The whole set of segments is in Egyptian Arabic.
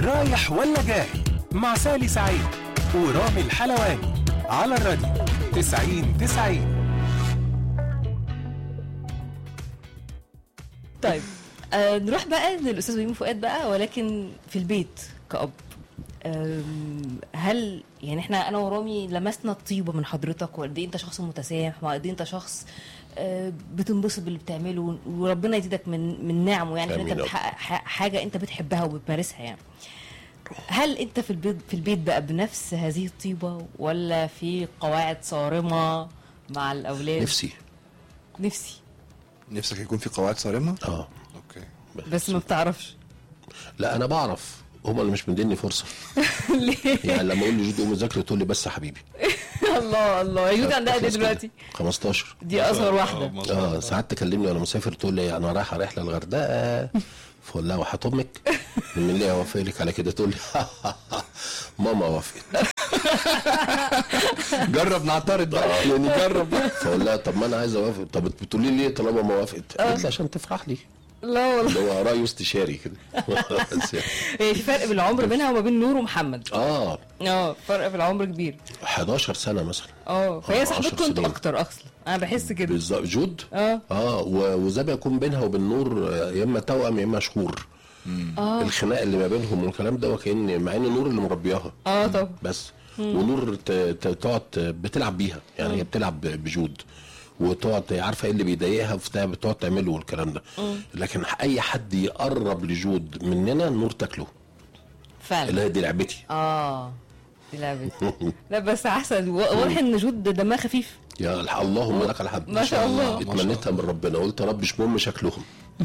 رايح ولا جاي مع سالي سعيد ورامي الحلواني على الراديو 90 90 طيب آه نروح بقى للاستاذ بيومي فؤاد بقى ولكن في البيت كأب آم، هل يعني احنا انا ورامي لمسنا الطيبه من حضرتك وقد ايه انت شخص متسامح وقد ايه انت شخص آه، بتنبسط باللي بتعمله وربنا يزيدك من من نعمه يعني ان آمين انت يا رب. بتحقق ح- حاجه انت بتحبها وبتمارسها يعني هل انت في البيت في البيت بقى بنفس هذه الطيبه ولا في قواعد صارمه مع الاولاد نفسي نفسي نفسك يكون في قواعد صارمه اه اوكي بس ما بتعرفش لا انا بعرف هما اللي مش مديني فرصه ليه يعني لما اقول لجود قوم ذاكري تقول لي بس يا حبيبي الله الله يجوز عندها قد ايه خلاص كده. دلوقتي 15 دي اصغر واحده اه ساعات تكلمني وانا مسافر تقول لي انا رايحه رحله الغردقه فقول لها وحياة امك من اللي اوافق لك على كده تقول لي ماما وافقت جرب نعترض بقى يعني جرب فاقول لها طب ما انا عايز اوافق طب بتقولي لي ليه طالما ما وافقت قالت لي عشان تفرح لي لا والله اللي هو راي استشاري كده بس يعني. هي في فرق بالعمر بينها وما بين نور ومحمد اه اه فرق في العمر كبير 11 سنه مثلا اه فهي آه، صاحبتكم عشر انتوا سنين. اكتر اصلا انا بحس كده بالظبط جود اه اه و- وزي ما يكون بينها وبين نور آه، يا اما توأم يا اما شهور اه الخناق اللي ما بينهم والكلام ده وكأن مع ان نور اللي مربياها اه طبعا بس ونور ت- ت- تقعد بتلعب بيها يعني هي بتلعب ب- بجود وتقعد عارفه ايه اللي بيضايقها فبتاع- بتقعد تعمله والكلام ده لكن اي حد يقرب لجود مننا نور تاكله اللي فعلا هي دي لعبتي اه دي لعبتي لا بس احسن و- واضح ان جود دمها خفيف يا الح- اللهم لك الحمد ما شاء الله. اتمنيتها من ربنا قلت يا رب مش مهم شكلهم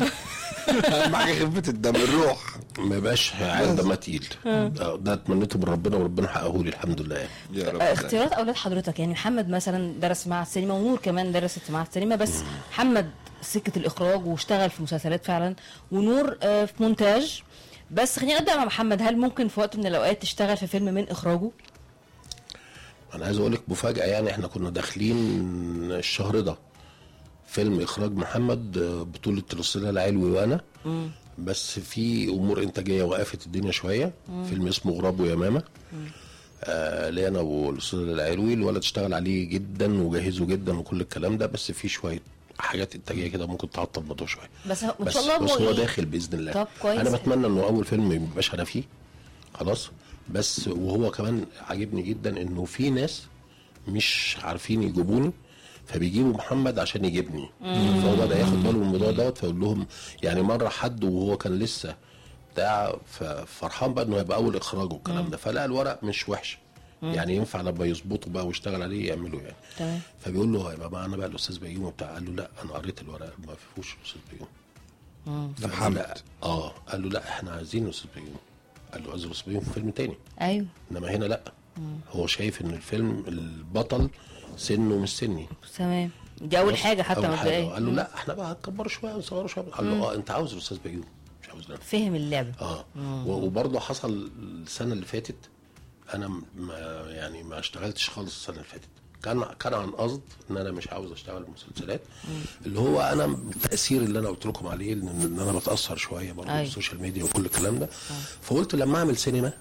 اهم حاجه خفه الدم الروح ما يبقاش عايز دمها تقيل آه، ده اتمنيته من ربنا وربنا حققه لي الحمد لله يعني. يا رب آه، اختيارات اولاد حضرتك يعني محمد مثلا درس معهد السينما ونور كمان درست في معهد السينما بس محمد سكه الاخراج واشتغل في مسلسلات فعلا ونور آه، في مونتاج بس خلينا نبدا مع محمد هل ممكن في وقت من الاوقات تشتغل في فيلم من اخراجه؟ انا عايز اقول لك مفاجاه يعني احنا كنا داخلين الشهر ده فيلم اخراج محمد آه، بطوله الاستاذ العلوي وانا بس في امور انتاجيه وقفت الدنيا شويه فيلم اسمه غراب ويمامه آه ليه انا والاستاذ العلوي الولد اشتغل عليه جدا وجهزه جدا وكل الكلام ده بس في شويه حاجات انتاجيه كده ممكن تعطل الموضوع شويه بس هو- ان بس, شاء الله بس هو إيه؟ داخل باذن الله طب كويس. انا بتمنى انه اول فيلم ما يبقاش انا فيه خلاص بس وهو كمان عاجبني جدا انه في ناس مش عارفين يجيبوني فبيجيبوا محمد عشان يجيبني فهو بدا ياخد باله من الموضوع دوت فيقول لهم يعني مره حد وهو كان لسه بتاع ففرحان بقى انه هيبقى اول اخراج والكلام ده فلقى الورق مش وحش يعني ينفع لما يظبطوا بقى ويشتغل عليه يعملوا يعني تمام فبيقول له هيبقى معانا بقى الاستاذ بيوم وبتاع قال له لا انا قريت الورق ما فيهوش الاستاذ بيوم ده قال له محمد لا اه قال له لا احنا عايزين الاستاذ بيوم قال له عايز الاستاذ بيوم في فيلم تاني ايوه انما هنا لا هو شايف ان الفيلم البطل سنه مش سني تمام دي اول حاجه حتى أول حاجة. مبدئيا قال له لا احنا بقى هنكبره شويه ونصغره شويه قال له اه انت عاوز الاستاذ بيوم مش عاوز انا فهم اللعبه اه و- وبرضه حصل السنه اللي فاتت انا م- ما يعني ما اشتغلتش خالص السنه اللي فاتت كان كان عن قصد ان انا مش عاوز اشتغل مسلسلات اللي هو انا التاثير اللي انا قلت لكم عليه ان, إن انا بتاثر شويه برضه أيوة. بالسوشيال ميديا وكل الكلام ده فقلت لما اعمل سينما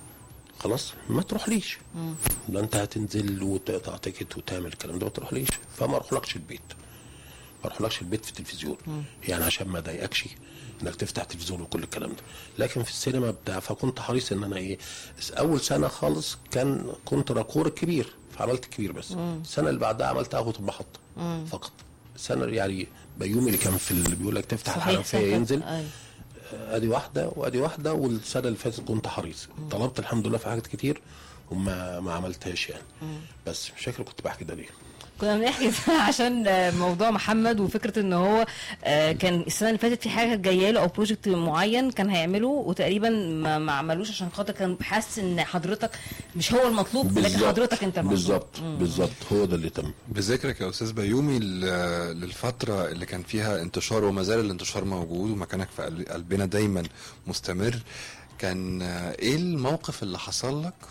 خلاص ما تروحليش ده انت هتنزل وتقطع تيكت وتعمل الكلام ده ما تروحليش فما اروحلكش البيت ما اروحلكش البيت في التلفزيون يعني عشان ما اضايقكش انك تفتح تلفزيون وكل الكلام ده لكن في السينما بتاع فكنت حريص ان انا ايه اول سنه خالص كان كنت راكور الكبير فعملت الكبير بس السنه اللي بعدها عملت قهوه المحطه فقط السنه يعني بيومي اللي كان في اللي بيقول لك تفتح صحيح الحنفيه صح. ينزل أيوة. ادي واحده وادي واحده والسنه اللي فاتت كنت حريص طلبت الحمد لله في حاجات كتير وما ما عملتهاش يعني بس مش فاكر كنت بحكي ده ليه كنا بنحكي عشان آه، موضوع محمد وفكره ان هو آه، كان السنه اللي فاتت في حاجه جايه له او بروجكت معين كان هيعمله وتقريبا ما, ما عملوش عشان خاطر كان حاسس ان حضرتك مش هو المطلوب لكن بالظبط. حضرتك انت المطلوب بالظبط بالظبط هو ده اللي تم بذكرك يا استاذ بيومي ل- للفتره اللي كان فيها انتشار وما زال الانتشار موجود ومكانك في قل- قلبنا دايما مستمر كان آه، ايه الموقف اللي حصل لك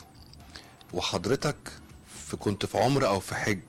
وحضرتك في كنت في عمر او في حج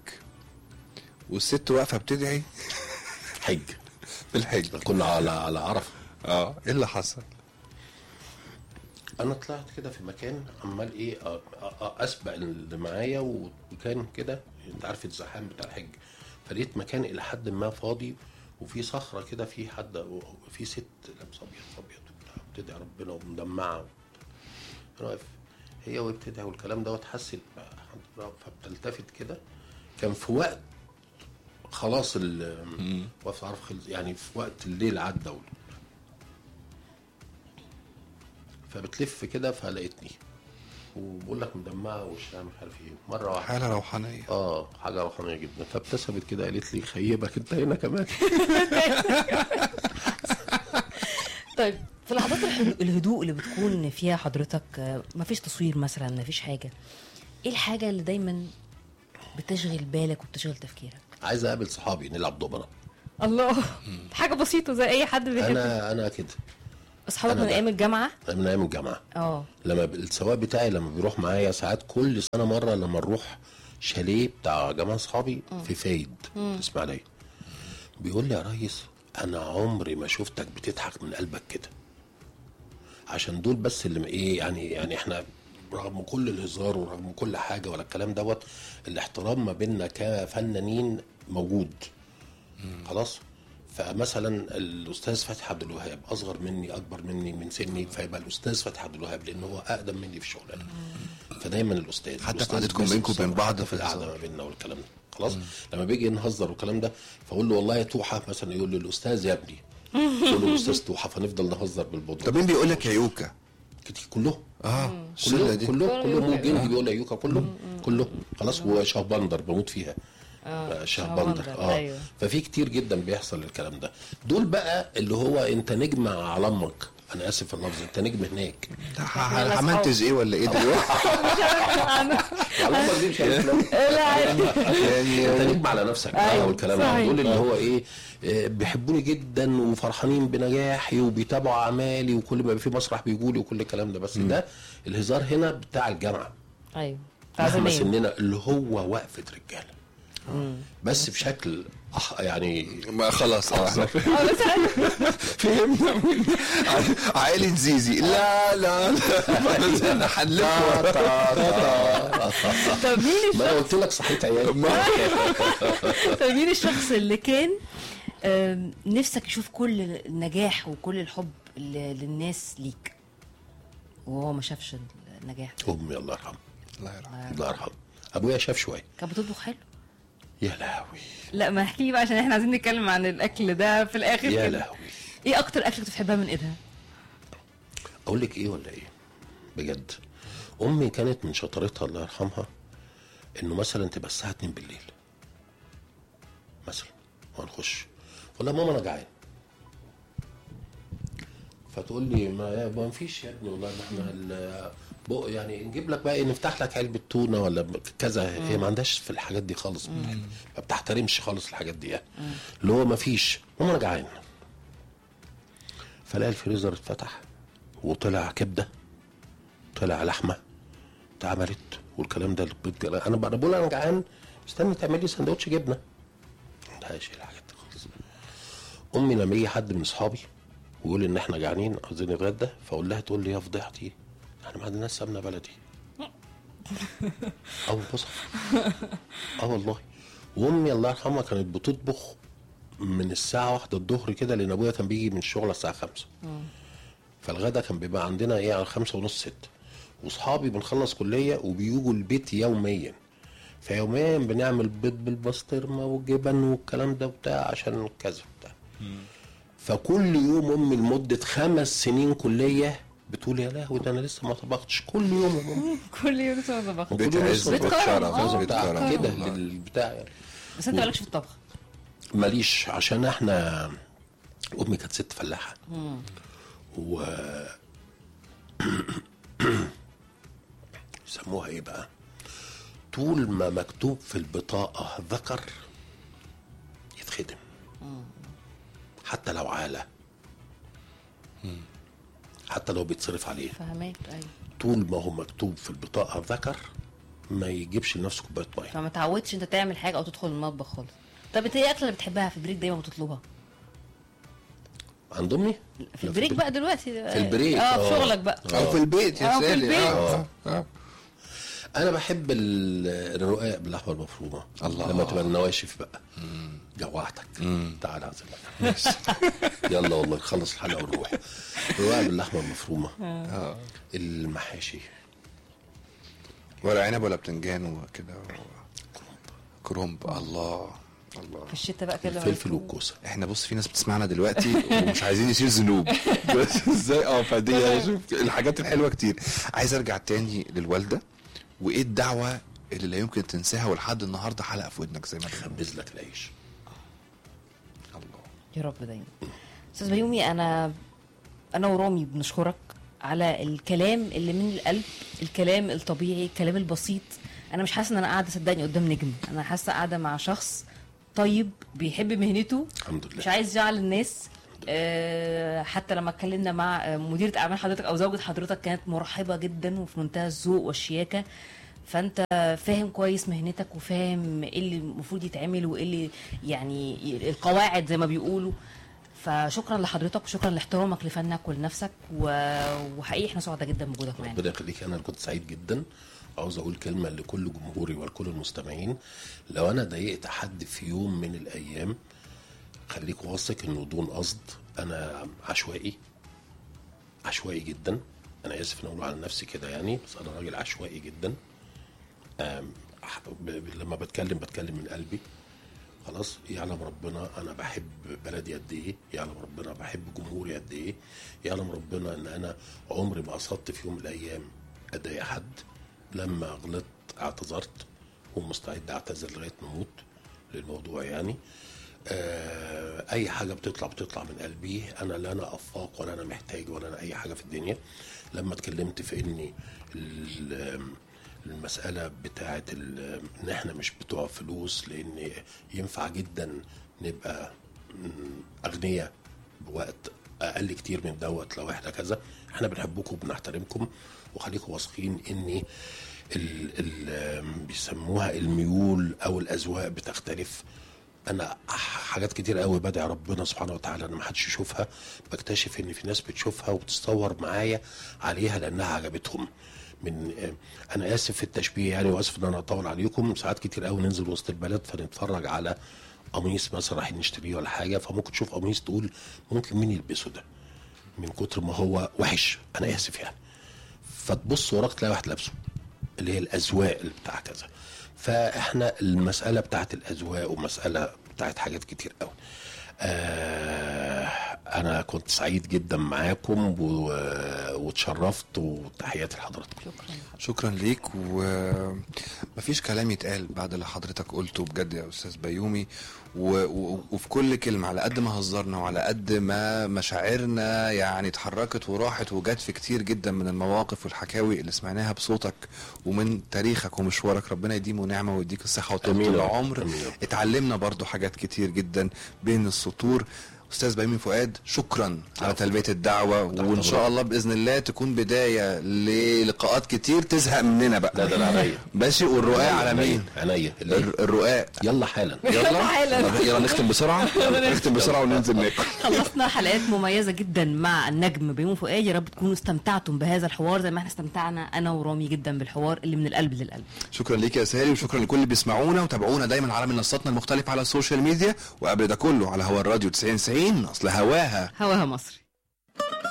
والست واقفه بتدعي حج في الحج كنا على على عرفه اه ايه اللي حصل انا طلعت كده في مكان عمال ايه أ- أ- أ- اسبق اللي معايا وكان كده انت عارف الزحام بتاع الحج فلقيت مكان الى حد ما فاضي وفي صخره كده في حد في ست لابسه ابيض ابيض وبتاع بتدعي ربنا ومدمعه انا واقف هي وهي بتدعي والكلام دوت حست فبتلتفت كده كان في وقت خلاص ال وقت عارف خلص يعني في وقت الليل عدى وال- فبتلف كده فلقيتني وبقول لك مدمعه وشها مش عارف ايه مره واحده حاله روحانيه اه حاجه روحانيه جدا فابتسمت كده قالت لي خيبك انت هنا كمان طيب في لحظات الح- الهدوء اللي بتكون فيها حضرتك آه، مفيش تصوير مثلا مفيش حاجه ايه الحاجه اللي دايما بتشغل بالك وبتشغل تفكيرك عايز اقابل صحابي نلعب دومنه الله حاجه بسيطه زي اي حد بيحب انا انا كده اصحابك أنا من بقى. ايام الجامعه من ايام الجامعه اه لما ب- السواق بتاعي لما بيروح معايا ساعات كل سنه مره لما نروح شاليه بتاع جماعه اصحابي في فايد في اسماعيليه بيقول لي يا ريس انا عمري ما شفتك بتضحك من قلبك كده عشان دول بس اللي م- ايه يعني يعني احنا رغم كل الهزار ورغم كل حاجه ولا الكلام دوت الاحترام ما بيننا كفنانين موجود خلاص فمثلا الاستاذ فتحي عبد الوهاب اصغر مني اكبر مني من سني فيبقى الاستاذ فتحي عبد الوهاب لان هو اقدم مني في الشغلانه فدايما الاستاذ حتى في الأستاذ قعدتكم باسم بينكم وبين صبري، بعض حتى في في القعده الهزار. ما بيننا والكلام ده خلاص لما بيجي نهزر والكلام ده فاقول له والله يا توحه مثلا يقول لي الاستاذ يا ابني اقول له الاستاذ توحه فنفضل نهزر بالبودره طب مين بيقول لك يا يوكا كتير كلهم اه الشله كلهم دي كلهم كلهم والجندي بيقول ايوكا كلهم كلهم خلاص وشهبندر بموت فيها اه شهبندر شهبندر، اه أيوه. ففي كتير جدا بيحصل الكلام ده دول بقى اللي هو انت نجم على امك انا اسف في اللفظ انت نجم هناك إحنا عملتز ايه ولا ايه دلوقتي على امك دي مش عارف لو- يعني انت نجم على نفسك أيوة، أيوة والكلام ده صحيح. دول اللي هو ايه آه، بيحبوني جدا وفرحانين بنجاحي وبيتابعوا اعمالي وكل ما يبقى في مسرح بيجوا لي وكل الكلام ده بس ده الهزار هنا بتاع الجامعه ايوه مهما زمان. سننا اللي هو وقفه رجاله بس بشكل أح يعني ما خلاص اه احنا اه بس عارف- فهمنا من- عائلة زيزي لا لا لا انا هنلف طب مين ما انا الشخص قلت لك صحيت عيال طب مين الشخص اللي كان آم، نفسك يشوف كل النجاح وكل الحب اللي- للناس ليك وهو ما شافش النجاح ده امي الله يرحمها الله يرحمه الله يرحمها ابويا شاف شويه كانت بتطبخ حلو يا لهوي لا ما احكي لي بقى عشان احنا عايزين نتكلم عن الاكل ده في الاخر يا كده. لهوي ايه اكتر اكل كنت بتحبها من ايدها اقول لك ايه ولا ايه بجد امي كانت من شطارتها الله يرحمها انه مثلا تبقى الساعه 2 بالليل مثلا وهنخش والله ماما انا جعان فتقول لي ما ما فيش يا ابني والله ما احنا ال- بق يعني نجيب لك بقى إيه، نفتح لك علبه تونه ولا ب- كذا هي ما عندهاش في الحاجات دي خالص ما بتحترمش خالص الحاجات دي يعني اللي هو ما فيش ماما انا جعان فلاقي الفريزر اتفتح وطلع كبده طلع لحمه اتعملت والكلام ده البيض- انا بقى- انا بقول انا جعان استني تعمل لي سندوتش جبنه ما عندهاش الحاجات دي خالص امي لما يجي حد من اصحابي ويقول ان احنا جعانين عايزين نتغدى فاقول لها تقول لي يا فضيحتي احنا ما عندناش سمنه بلدي او بص اه والله وامي الله يرحمها كانت بتطبخ من الساعة واحدة الظهر كده لأن أبويا كان بيجي من الشغل الساعة خمسة فالغدا كان بيبقى عندنا إيه على خمسة ونص ستة وصحابي بنخلص كلية وبيجوا البيت يوميا فيوميا بنعمل بيض بالبسطرمة والجبن والكلام ده وبتاع عشان كذا بتاع فكل يوم أمي لمدة خمس سنين كلية بتقول يا لهوي ده أنا لسه ما طبختش كل يوم يا ماما كل يوم لسه ما طبخت بيت كل يوم عز لسه بيت بتكرم، كرم آه، بيت بتاع كرم كده والله. للبتاع يعني بس انت مالكش في الطبخ ماليش عشان احنا امي كانت ست فلاحه و يسموها ايه بقى طول ما مكتوب في البطاقه ذكر يتخدم حتى لو عاله حتى لو بيتصرف عليه فهماك ايوه طول ما هو مكتوب في البطاقه ذكر ما يجيبش لنفسه كوبايه ميه فما تعودش انت تعمل حاجه او تدخل المطبخ خالص طب انت ايه الاكله اللي بتحبها في البريك دايما بتطلبها عند امي في البريك بقى دلوقتي في البريك، اه في آه. شغلك بقى او في البيت يا أو في سالي البيت. آه. آه. انا بحب ال- الرقاق باللحمه المفرومه الله. لما تبقى النواشف بقى جوعتك تعال اعزمك يلا والله نخلص الحلقه ونروح رقاق باللحمه المفرومه آه. المحاشي ولا عنب ولا بتنجان وكده كرنب الله الله في الشتاء بقى كده الفلفل والكوسه احنا بص في ناس بتسمعنا دلوقتي ومش عايزين يصير ذنوب بس ازاي اه فدي شوف الحاجات الحلوه كتير عايز ارجع تاني للوالده وايه الدعوه اللي لا يمكن تنساها ولحد النهارده حلقه في ودنك زي ما بنقول خبز لك العيش الله يا رب دايما استاذ بيومي انا انا ورامي بنشكرك على الكلام اللي من القلب الكلام الطبيعي الكلام البسيط انا مش حاسه ان انا قاعده صدقني قدام نجم انا حاسه قاعده مع شخص طيب بيحب مهنته الحمد لله مش عايز يزعل الناس آه، حتى لما اتكلمنا مع آه، مديرة اعمال حضرتك او زوجة حضرتك كانت مرحبة جدا وفي منتهى الذوق والشياكة فانت فاهم كويس مهنتك وفاهم ايه اللي المفروض يتعمل وايه اللي يعني القواعد زي ما بيقولوا فشكرا لحضرتك وشكرا لاحترامك لفنك ولنفسك و- وحقيقي احنا سعداء جدا بوجودك معانا ربنا يخليك انا كنت سعيد جدا عاوز اقول كلمه لكل جمهوري ولكل المستمعين لو انا ضايقت حد في يوم من الايام خليك واثق انه دون قصد انا عشوائي عشوائي جدا انا اسف ان اقول على نفسي كده يعني بس انا راجل عشوائي جدا آم، ح- ب- ب- لما بتكلم بتكلم من قلبي خلاص يعلم ربنا انا بحب بلدي قد ايه يعلم ربنا بحب جمهوري قد ايه يعلم ربنا ان انا عمري ما قصدت في يوم من الايام اضايق حد لما غلطت اعتذرت ومستعد اعتذر لغايه ما اموت للموضوع يعني آه اي حاجه بتطلع بتطلع من قلبي انا لا انا افاق ولا انا محتاج ولا انا اي حاجه في الدنيا لما اتكلمت في اني ال- المسألة بتاعت ال- إن إحنا مش بتوع فلوس لأن ينفع جدا نبقى م، أغنياء بوقت أقل كتير من دوت لو إحنا كذا إحنا بنحبكم وبنحترمكم وخليكم واثقين إن ال ال بيسموها الميول أو الأذواق بتختلف انا حاجات كتير قوي بدعي ربنا سبحانه وتعالى ان ما حدش يشوفها بكتشف ان في ناس بتشوفها وبتتصور معايا عليها لانها عجبتهم من انا اسف في التشبيه يعني واسف ان انا اطول عليكم ساعات كتير قوي ننزل وسط البلد فنتفرج على قميص مثلا رايحين نشتريه ولا حاجه فممكن تشوف قميص تقول ممكن مين يلبسه ده من كتر ما هو وحش انا اسف يعني فتبص وراك تلاقي واحد لابسه اللي هي الاذواق اللي بتاع كذا فاحنا المساله بتاعت الاذواق ومساله بتاعت حاجات كتير قوي آه انا كنت سعيد جدا معاكم و- واتشرفت وتحياتي لحضراتكم شكرا شكرا ليك ومفيش كلام يتقال بعد اللي حضرتك قلته بجد يا استاذ بيومي و... و... وفي كل كلمه على قد ما هزرنا وعلى قد ما مشاعرنا يعني اتحركت وراحت وجت في كتير جدا من المواقف والحكاوي اللي سمعناها بصوتك ومن تاريخك ومشوارك ربنا يديمه نعمه ويديك الصحه وطول آمين يا رب. العمر آمين يا رب. اتعلمنا برضو حاجات كتير جدا بين السطور استاذ بيومي فؤاد شكرا على تلبيه الدعوه وان شاء الله باذن الله تكون بدايه للقاءات كتير تزهق مننا بقى لا ده انا عليا ماشي والرقاق على مين عينيا اللي- الر- الرقاق يلا حالا يلا حالا. طب يلا نختم بسرعه نختم بسرعه وننزل ناكل خلصنا حلقات مميزة جدا مع النجم بيومي فؤاد يا رب تكونوا استمتعتم بهذا الحوار زي ما احنا استمتعنا انا ورامي جدا بالحوار اللي من القلب للقلب شكرا ليك يا سالي وشكرا لكل اللي بيسمعونا وتابعونا دايما على منصاتنا المختلفه على السوشيال ميديا وقبل ده كله على هوا الراديو 90 90 اصل هواها هواها مصري